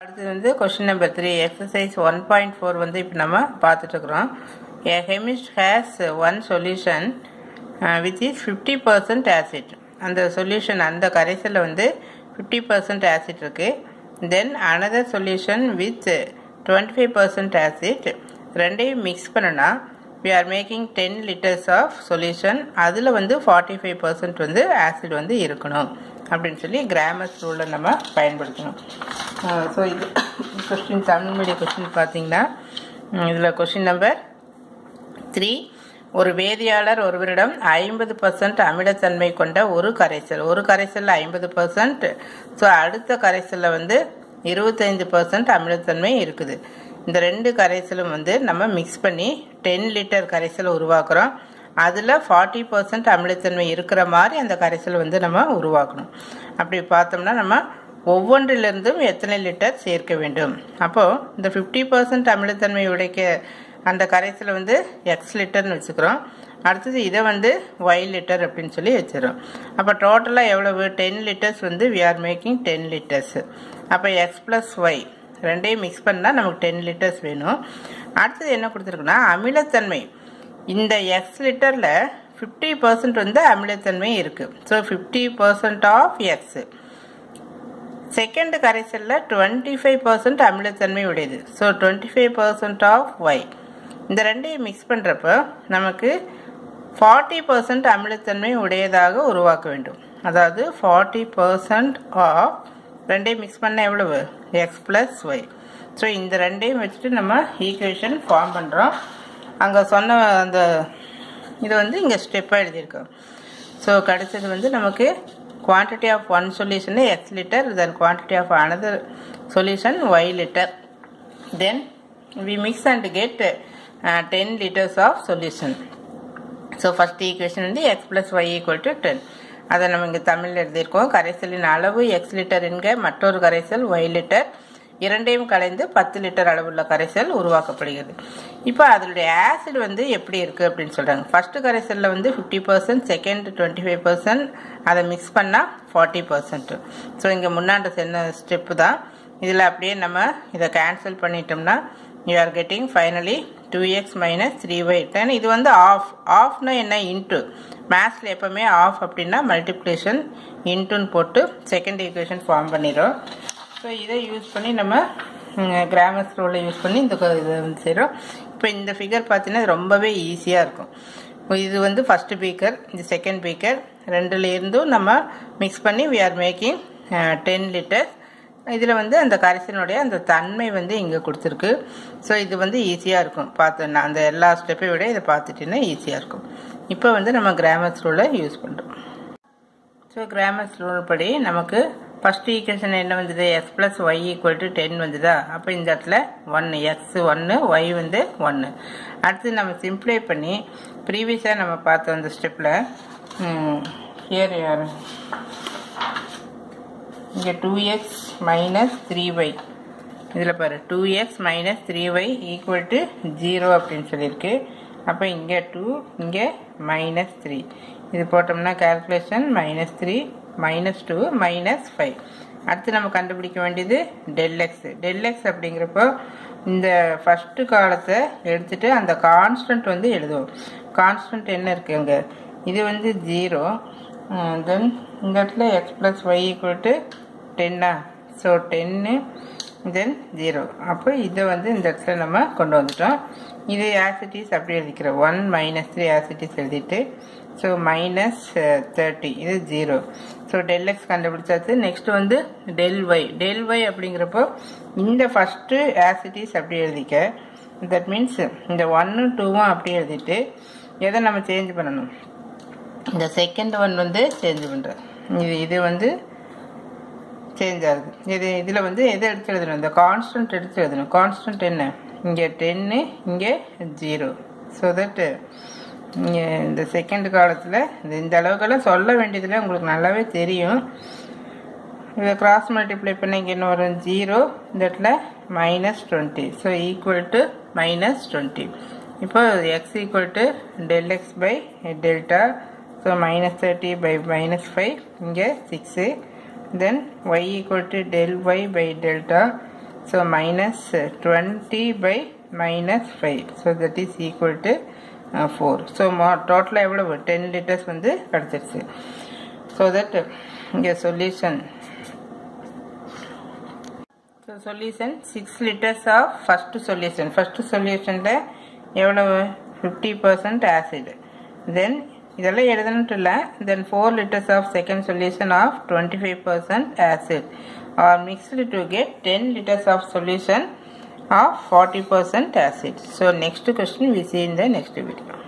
அடுத்தது வந்து question number three exercise one point four வந்து இப்போ நம்ம பார்த்துட்டு இருக்கிறோம் a chemist has one solution which is fifty percent acid அந்த சொல்யூஷன் அந்த கரைசலில் வந்து ஃபிஃப்டி பர்சன்ட் ஆசிட் இருக்குது then another solution with twenty five percent acid ரெண்டையும் மிக்ஸ் பண்ணனா we are making ten litres of solution அதில் வந்து ஃபார்ட்டி ஃபைவ் பர்சன்ட் வந்து ஆசிட் வந்து இருக்கணும் அப்படின்னு சொல்லி கிராமர்ஸ் ரூலை நம்ம பயன்படுத்தணும் ஸோ இது கொஸ்டின் தமிழ் மீடியம் கொஸ்டின் பார்த்தீங்கன்னா இதில் கொஸ்டின் நம்பர் த்ரீ ஒரு வேதியாளர் ஒருவரிடம் ஐம்பது பர்சன்ட் அமிலத்தன்மை கொண்ட ஒரு கரைசல் ஒரு கரைசலில் ஐம்பது பர்சன்ட் ஸோ அடுத்த கரைசலில் வந்து இருபத்தைந்து பர்சன்ட் அமிலத்தன்மை இருக்குது இந்த ரெண்டு கரைசலும் வந்து நம்ம மிக்ஸ் பண்ணி டென் லிட்டர் கரைசல் உருவாக்குறோம் அதில் ஃபார்ட்டி பர்சன்ட் அமிலத்தன்மை இருக்கிற மாதிரி அந்த கரைசல் வந்து நம்ம உருவாக்கணும் அப்படி பார்த்தோம்னா நம்ம ஒவ்வொன்றிலிருந்தும் எத்தனை லிட்டர் சேர்க்க வேண்டும் அப்போது இந்த ஃபிஃப்டி பர்சன்ட் அமிலத்தன்மை உடைக்க அந்த கரைசலை வந்து எக்ஸ் லிட்டர்னு வச்சுக்கிறோம் அடுத்தது இதை வந்து ஒய் லிட்டர் அப்படின்னு சொல்லி வச்சிடும் அப்போ டோட்டலாக எவ்வளவு டென் லிட்டர்ஸ் வந்து we are making ten litres அப்போ எக்ஸ் ப்ளஸ் ஒய் ரெண்டையும் மிக்ஸ் பண்ணால் நமக்கு டென் லிட்டர்ஸ் வேணும் அடுத்தது என்ன கொடுத்துருக்குன்னா அமிலத்தன்மை இந்த எக்ஸ் லிட்டரில் ஃபிஃப்டி பர்சன்ட் வந்து அமிலத்தன்மை இருக்குது so fifty percent of X second கரைசலில் டுவெண்ட்டி ஃபைவ் பர்சன்ட் அமிலத்தன்மை உடையது so twenty five percent of Y இந்த ரெண்டையும் மிக்ஸ் பண்ணுறப்போ நமக்கு ஃபார்ட்டி பர்சன்ட் அமிலத்தன்மை உடையதாக உருவாக்க வேண்டும் அதாவது ஃபார்ட்டி பர்சன்ட் ஆஃப் ரெண்டையும் மிக்ஸ் பண்ண எவ்வளவு எக்ஸ் ப்ளஸ் ஒய் ஸோ இந்த ரெண்டையும் வச்சுட்டு நம்ம ஈக்குவேஷன் ஃபார்ம் பண்ணுறோம் அங்கே சொன்ன அந்த இது வந்து இங்கே ஸ்டெப்பாக எழுதியிருக்கோம் ஸோ கிடைச்சது வந்து நமக்கு quantity of one solution is x liter then quantity of another solution y liter then we mix and get uh, 10 liters of solution so first equation வந்து x plus y equal to 10 அதை நம்ம இங்கே தமிழில் எழுதியிருக்கோம் கரைசலின் அளவு X litre என்க மற்றொரு கரைசல் ஒய் லிட்டர் இரண்டையும் கலைந்து பத்து லிட்டர் அளவுள்ள கரைசல் உருவாக்கப்படுகிறது இப்போ அதனுடைய ஆசிட் வந்து எப்படி இருக்குது அப்படின்னு சொல்கிறாங்க ஃபஸ்ட்டு கரைசலில் வந்து fifty percent second twenty five percent அதை மிக்ஸ் பண்ணால் ஃபார்ட்டி பர்சன்ட் ஸோ இங்கே முன்னாடி சென்ன ஸ்டெப்பு தான் இதில் அப்படியே நம்ம இதை கேன்சல் பண்ணிட்டோம்னா you are getting finally two X minus three Y then இது வந்து ஆஃப் ஆஃப்னா என்ன இன்ட்டு மேத்ஸில் எப்போவுமே ஆஃப் அப்படின்னா மல்டிப்ளிகேஷன் இன்ட்டுன்னு போட்டு செகண்ட் ஈக்குவேஷன் ஃபார்ம் பண்ணிடும் ஸோ இதை யூஸ் பண்ணி நம்ம கிராமர்ஸ் ரூலை யூஸ் பண்ணி இந்த இதை வந்து செய்கிறோம் இப்போ இந்த ஃபிகர் பார்த்தீங்கன்னா ரொம்பவே ஈஸியாக இருக்கும் இது வந்து ஃபஸ்ட்டு பீக்கர் இது செகண்ட் பீக்கர் ரெண்டுலேருந்தும் நம்ம மிக்ஸ் பண்ணி we are making ten litre இதில் வந்து அந்த கரைசலினுடைய அந்த தன்மை வந்து இங்கே கொடுத்துருக்கு ஸோ இது வந்து ஈஸியாக இருக்கும் பார்த்தோன்னா அந்த எல்லா ஸ்டெப்பை விட இதை பார்த்துட்டிங்கன்னா ஈஸியாக இருக்கும் இப்போ வந்து நம்ம கிராமர்ஸ் ரூலை யூஸ் பண்ணுறோம் ஸோ கிராமர்ஸ் ரூல் படி நமக்கு ஃபஸ்ட் ஈக்குவேஷன் என்ன வந்தது X plus Y equal to ten வந்ததா அப்போ இந்த இடத்துல ஒன்று எக்ஸ் ஒன்று ஒய் வந்து ஒன்று அடுத்து நம்ம சிம்ப்ளை பண்ணி ப்ரீவியஸாக நம்ம பார்த்தோம் அந்த ஸ்டெப்பில் ஹியர் யார் இங்கே two X minus three Y இதில் பாரு two X minus three Y equal to zero அப்படின்னு சொல்லியிருக்கு அப்போ இங்கே டூ இங்கே மைனஸ் த்ரீ இது போட்டோம்னா calculation minus three minus two minus five அடுத்து நம்ம கண்டுபிடிக்க வேண்டியது டெல்எக்ஸ் டெல்எக்ஸ் அப்படிங்கிறப்போ இந்த ஃபஸ்ட்டு காலத்தை எடுத்துட்டு அந்த கான்ஸ்டன்ட் வந்து எழுதுவோம் கான்ஸ்டன்ட் என்ன இருக்குது அங்கே இது வந்து ஜீரோ தென் இந்த இடத்துல X plus Y equal to டென்னா ஸோ டென்னு தென் ஜீரோ அப்போ இதை வந்து இந்த இடத்துல நம்ம கொண்டு வந்துட்டோம் இது ஆசிட்டிஸ் அப்படி எழுதிக்கிறோம் ஒன் மைனஸ் த்ரீ ஆசிட்டிஸ் எழுதிட்டு ஸோ மைனஸ் தேர்ட்டி இது ஜீரோ ஸோ டெல் எக்ஸ் கண்டுபிடிச்சாச்சு நெக்ஸ்ட் வந்து டெல் ஒய் டெல் ஒய் அப்படிங்கிறப்போ இந்த ஃபஸ்ட்டு ஆசிட்டிஸ் அப்படி எழுதிக்க தட் மீன்ஸ் இந்த ஒன்று டூவும் அப்படி எழுதிட்டு எதை நம்ம சேஞ்ச் பண்ணணும் இந்த செகண்ட் ஒன் வந்து சேஞ்ச் பண்ணுறேன் இது இது வந்து சேஞ்ச் ஆகுது இது இதில் வந்து எதை எடுத்து எழுதணும் இந்த கான்ஸ்டன்ட் எடுத்து எழுதணும் கான்ஸ்டன்ட் என்ன இங்கே டென்னு இங்கே ஜீரோ ஸோ தட் இங்கே இந்த செகண்ட் காலத்தில் இந்த இந்த அளவுக்கெல்லாம் சொல்ல வேண்டியதில் உங்களுக்கு நல்லாவே தெரியும் இதை கிராஸ் மல்டிப்ளை பண்ண இங்கே என்ன வரும் ஜீரோ இந்த இடத்துல minus twenty so equal to minus twenty இப்போ X equal to del X by delta so minus thirty by minus five இங்கே six then y equal to del y by delta so minus uh, 20 by minus 5 so that is equal to uh, 4 so டோட்டலாக எவ்வளவு ten litres வந்து கிடச்சிருச்சு so that இங்கே solution so solution six litres of first solution first சொல்யூஷனில் எவ்வளவு fifty percent acid then இதெல்லாம் எழுதணுட்டு இல்லை then four litres of second solution of twenty five percent acid are mixed to get ten litres of solution of forty percent acid so next question we see in the next video